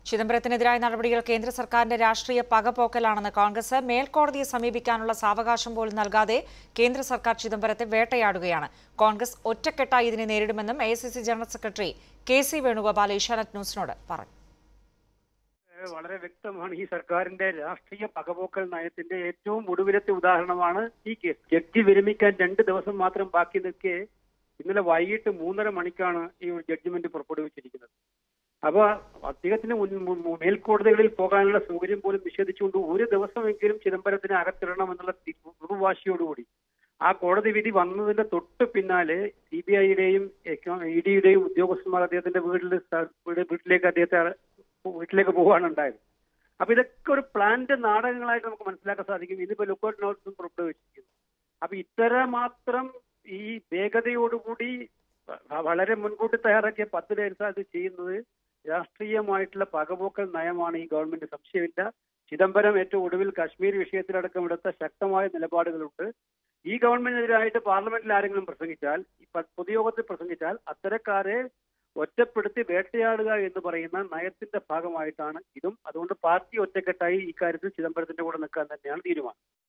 ചിദംബരത്തിനെതിരായ നടപടികൾ കേന്ദ്ര സർക്കാരിന്റെ രാഷ്ട്രീയ പകപോക്കലാണെന്ന് കോൺഗ്രസ് മേൽക്കോടതിയെ സമീപിക്കാനുള്ള സാവകാശം പോലും നൽകാതെ കേന്ദ്ര സർക്കാർ ചിദംബരത്തെ വേട്ടയാടുകയാണ് കോൺഗ്രസ് ഒറ്റക്കെട്ടായി ഇതിനെ നേരിടുമെന്നും A general secretary K C Venugopal Asianet ന്യൂസിനോട് പറഞ്ഞു ഏഹ് വളരെ വ്യക്തമാണ് ഈ സർക്കാരിന്റെ രാഷ്ട്രീയ പകപോക്കൽ നയത്തിന്റെ ഏറ്റവും ഒടുവിലത്തെ ഉദാഹരണമാണ് ഈ കേസ് ജഡ്ജി വിരമിക്കാൻ രണ്ട് ദിവസം മാത്രം ബാക്കി നിൽക്കെ ഇന്നലെ വൈകിട്ട് മൂന്നര മണിക്കാണ് ഈ ഒരു ജഡ്ജ്മെന്റ് പുറപ്പെടുവിച്ചിരിക്കുന്നത് അപ്പൊ അദ്ദേഹത്തിന് മുൻ- മു- മു- മേൽക്കോടതികളിൽ പോകാനുള്ള സൗകര്യം പോലും നിഷേധിച്ചുകൊണ്ട് ഒരു ദിവസമെങ്കിലും ചിദംബരത്തിന് അകത്തിടണം എന്നുള്ള ദുർവാശിയോടുകൂടി ആ കോടതി വിധി വന്നതിന്റെ തൊട്ട് പിന്നാലെ സി ബി ഐയുടെയും ഇ ഡിയുടെയും ഉദ്യോഗസ്ഥന്മാർ അദ്ദേഹത്തിന്റെ വീട്ടിൽ സ്ഥ- വീട് വീട്ടിലേക്ക് അദ്ദേഹത്തെ വീട്ടിലേക്ക് പോവുകയാണ് ഉണ്ടായത് അപ്പൊ ഇതൊക്കെ ഒരു പ്ലാന്റ് നാടകങ്ങളായിട്ട് നമുക്ക് മനസ്സിലാക്കാൻ സാധിക്കും ഇന്നിപ്പോ ലുക്കൌട്ട് നോട്ട്സും പുറപ്പെടുവിച്ചിരിക്കുന്നു അപ്പൊ ഇത്തരമാത്രം ഈ വേഗതയോടുകൂടി വ- വളരെ മുൻകൂട്ടി തയ്യാറാക്കിയ പദ്ധതിയനുസരിച്ച് അത് ചെയ്യുന്നത് രാഷ്ട്രീയമായിട്ടുള്ള പകപോക്കൽ നയമാണ് ഈ ഗവൺമെന്റ് സംശയമില്ല ചിദംബരം ഏറ്റവും ഒടുവിൽ കാശ്മീർ വിഷയത്തിലടക്കം എടുത്ത ശക്തമായ നിലപാടുകളുണ്ട് ഈ ഗവൺമെന്റിനെതിരായിട്ട് പാർലമെന്റിൽ ആരെങ്കിലും പ്രസംഗിച്ചാൽ ഈ പ- പൊതുയോഗത്തിൽ പ്രസംഗിച്ചാൽ അത്തരക്കാരെ ഒറ്റപ്പെടുത്തി വേട്ടയാടുക എന്ന് പറയുന്ന നയത്തിന്റെ ഭാഗമായിട്ടാണ് ഇതും അതുകൊണ്ട് പാർട്ടി ഒറ്റക്കെട്ടായി ഇക്കാര്യത്തിൽ ചിദംബരത്തിന്റെ കൂടെ നിൽക്കാൻ തന്നെയാണ് തീരുമാനം